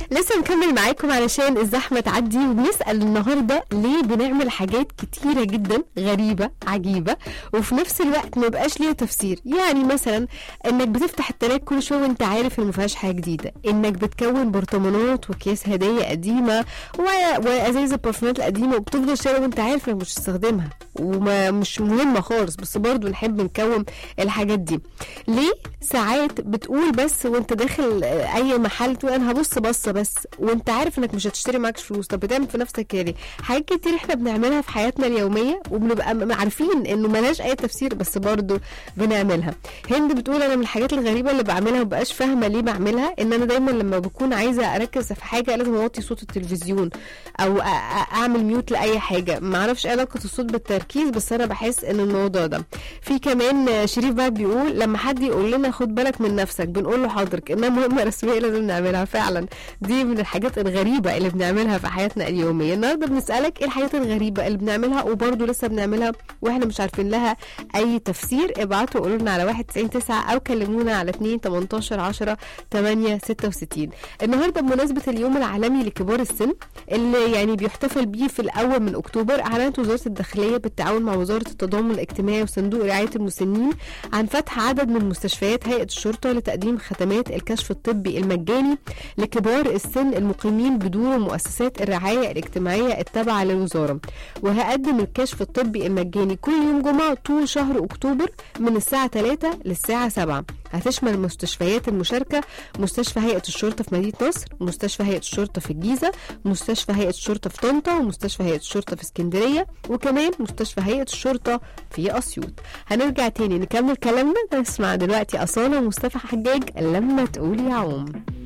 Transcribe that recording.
لسه نكمل معاكم علشان الزحمة تعدي وبنسأل النهاردة ليه بنعمل حاجات كتيرة جدا غريبة عجيبة وفي نفس الوقت ما بقاش ليها تفسير يعني مثلا انك بتفتح التلاج كل شوية وانت عارف ان ما فيهاش حاجة جديدة انك بتكون برطمانات واكياس هدية قديمة و- وازايز البرفانات القديمة وبتفضل شايلها وانت عارف انك مش هتستخدمها وما مش مهمة خالص بس برضو نحب نكون الحاجات دي ليه ساعات بتقول بس وانت داخل آه، اي محل تقول انا هبص بصه بس وانت عارف انك مش هتشتري معكش فلوس طب بتعمل في نفسك كده ليه؟ حاجات كتير احنا بنعملها في حياتنا اليوميه وبنبقى م- عارفين انه ملهاش اي تفسير بس برضو بنعملها هند بتقول انا من الحاجات الغريبه اللي بعملها ومبقاش فاهمه ليه بعملها ان انا دايما لما بكون عايزه اركز في حاجه لازم اوطي صوت التلفزيون او أ- أ- اعمل ميوت لاي حاجه ما اعرفش ايه علاقه الصوت بالتركيز بس انا بحس ان الموضوع ده في كمان آه، شريف بقى بيقول لما حد يقول لنا خد بالك من نفسك بنقول له حاضر كانها مهمه رسميه لازم نعملها فعلا دي من الحاجات الغريبه اللي بنعملها في حياتنا اليوميه النهارده بنسالك ايه الحاجات الغريبه اللي بنعملها وبرضه لسه بنعملها واحنا مش عارفين لها اي تفسير ابعتوا قولوا لنا على 199 او كلمونا على 2 18 10 8 66 النهارده بمناسبه اليوم العالمي لكبار السن اللي يعني بيحتفل بيه في الاول من اكتوبر اعلنت وزاره الداخليه بالتعاون مع وزاره التضامن الاجتماعي وصندوق رعايه المسنين عن فتح عدد من مستشفيات هيئه الشرطه لتقديم خدمات الكشف الطبي المجاني لكبار السن المقيمين بدون مؤسسات الرعايه الاجتماعيه التابعه للوزاره وهقدم الكشف الطبي المجاني كل يوم جمعه طول شهر اكتوبر من الساعه 3 للساعه 7 هتشمل مستشفيات المشاركه مستشفى هيئه الشرطه في مدينه نصر مستشفى هيئه الشرطه في الجيزه مستشفى هيئه الشرطه في طنطا ومستشفى هيئه الشرطه في اسكندريه وكمان مستشفى هيئه الشرطه في اسيوط هنرجع تاني نكمل كلامنا نسمع دلوقتي اصاله ومصطفى حجاج لما تقول يا عم